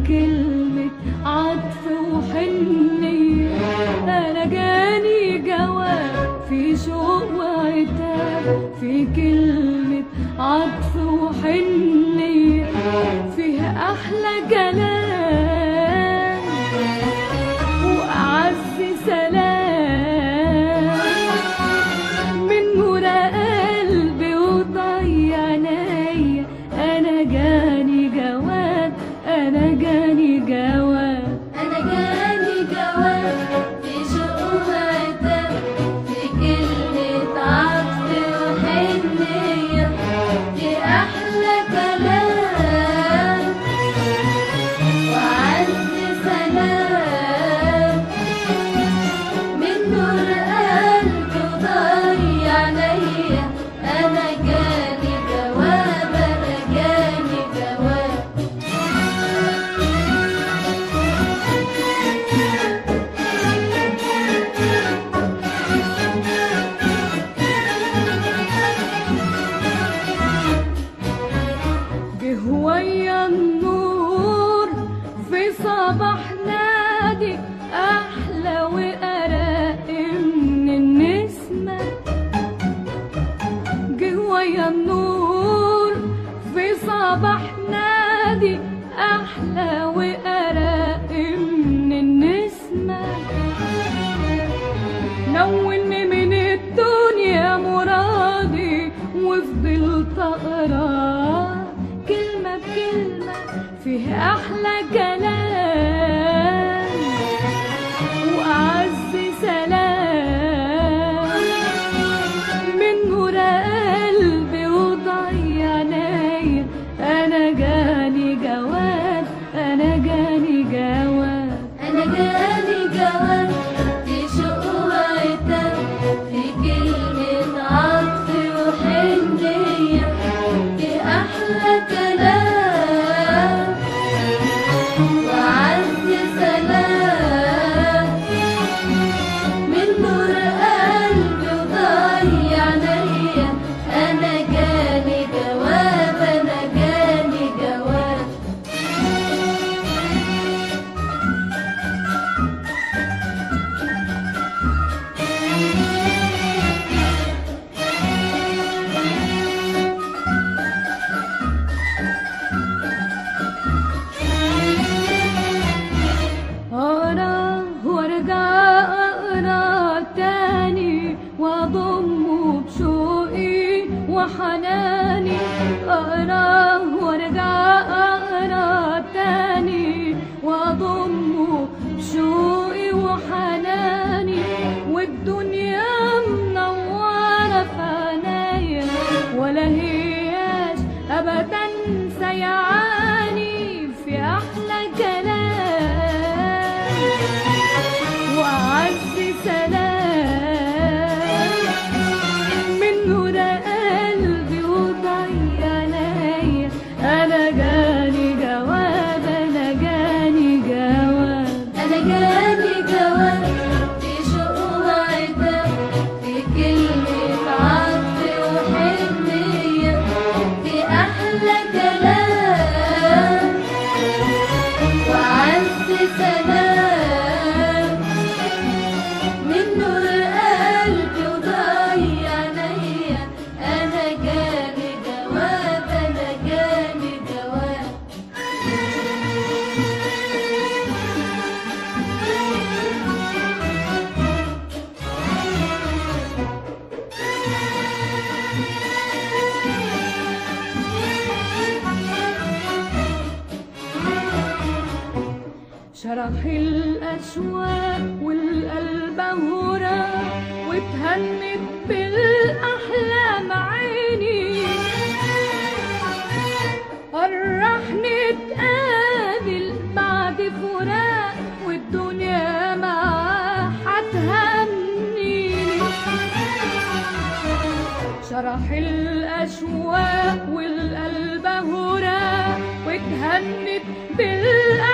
كلمة عطف وحنية أنا جاني جواب في شوق وعتاب في كلمة عطف وحنية فيها أحلى كلام وأعز سلام من مرا قلبي وضيع عينيا أنا جاني جواب أنا جاني جواب أنا جاني جواب في شوق وعتاب في كلمة عطف وحنية في أحلى كلام وعز سلام من نور قلبي وضيع عينيا أنا جاني جواب أنا جاني جواب جه ويا النور في صباح نادي احلى وارق من النسمه جه ويا النور في صباح نادي احلى وارق من النسمه نوني من الدنيا مرادي وفضلت اقرا كلمة بكلمة فيه احلى كلام واعز سلام من نور قلبي وضيع عينيا انا جاني جواب انا جاني جواب أنا جاني جواب في شوق وعتاب في كلمة عطف وحنية في أحلى كلام وعز سلام من نور قلبي وضيع عينيا أنا جاني جواب أنا جاني جواب أقرا وارجع أقرا تاني وأضمه بشوقي وحناني أقرا وارجع أقرا تاني وأضمه بشوقي وحناني والدنيا منورة في عينيا ولا هياش أبدا سيعاني في أحلى كلام وأعز سلام من نور قلبي وضيع عينيا أنا جاني جواب أنا جاني جواب أنا جاني جواب في شوق وعتاب في كلمة عطف وحنية في أحلى كلام وعز سلام من نور قلبي وضيع عينيا أنا جاني جواب أنا جاني جواب شرح الأشواق والقلب هورا واتهنت بالأحلام عيني فرحني اتقابل بعد فراق والدنيا معاه هتهنيني شرح الأشواق والقلب هورا واتهنت بالأحلام